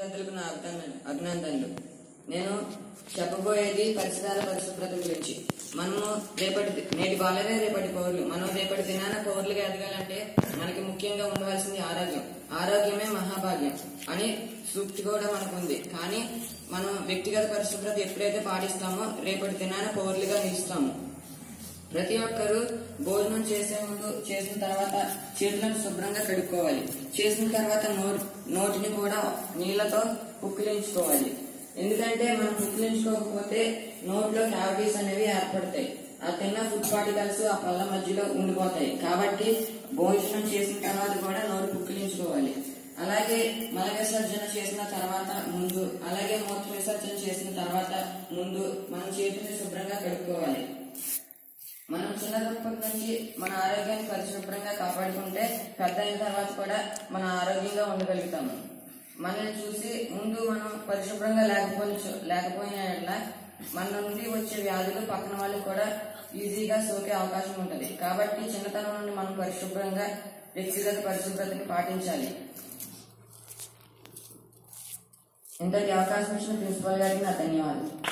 విద్యార్థులకు నా అభినందన అభినందనలు నేను చెప్పబోయేది పరిసరాల పరిశుభ్రత గురించి మనము రేపటి నేటి బాలనే రేపటి పౌరులు మనం రేపటి దినాన పౌరులుగా ఎదగాలంటే మనకి ముఖ్యంగా ఉండవలసింది ఆరోగ్యం ఆరోగ్యమే మహాభాగ్యం అని సూక్తి కూడా మనకు ఉంది కానీ మనం వ్యక్తిగత పరిశుభ్రత ఎప్పుడైతే పాటిస్తామో రేపటి దినాన పౌరులుగా నిలుస్తాము ప్రతి ఒక్కరూ భోజనం చేసే ముందు చేసిన తర్వాత చేతులను శుభ్రంగా కడుక్కోవాలి చేసిన తర్వాత నో- నోటిని కూడా నీళ్లతో పుక్కిలించుకోవాలి ఎందుకంటే మనం పుక్కిలించుకోకపోతే నోట్లో క్యావిటీస్ అనేవి ఏర్పడతాయి ఆ తిన్న ఫుడ్ పార్టికల్స్ ఆ పళ్ళ మధ్యలో ఉండిపోతాయి కాబట్టి భోజనం చేసిన తర్వాత కూడా నోరు పుక్కిలించుకోవాలి అలాగే మల విసర్జన చేసిన తర్వాత ముందు అలాగే మూత్ర విసర్జన చేసిన తర్వాత ముందు మన చేతుల్ని శుభ్రంగా కడుక్కోవాలి మనం చిన్నప్పటి నుంచి మన ఆరోగ్యాన్ని పరిశుభ్రంగా కాపాడుకుంటే పెద్ద అయిన తర్వాత కూడా మన ఆరోగ్యంగా ఉండగలుగుతాము మనల్ని చూసి ముందు మనం పరిశుభ్రంగా లేకపోయిన లేకపోయిన యెడల మన నుండి వచ్చే వ్యాధులు పక్కన వాళ్ళకి కూడా ఈజీగా సోకే అవకాశం ఉంటుంది కాబట్టి చిన్నతనం నుండి మనం పరిశుభ్రంగా వ్యక్తిగత పరిశుభ్రతని పాటించాలి ఇంతటి అవకాశం ఇచ్చిన ప్రిన్సిపల్ గారికి నా ధన్యవాదాలు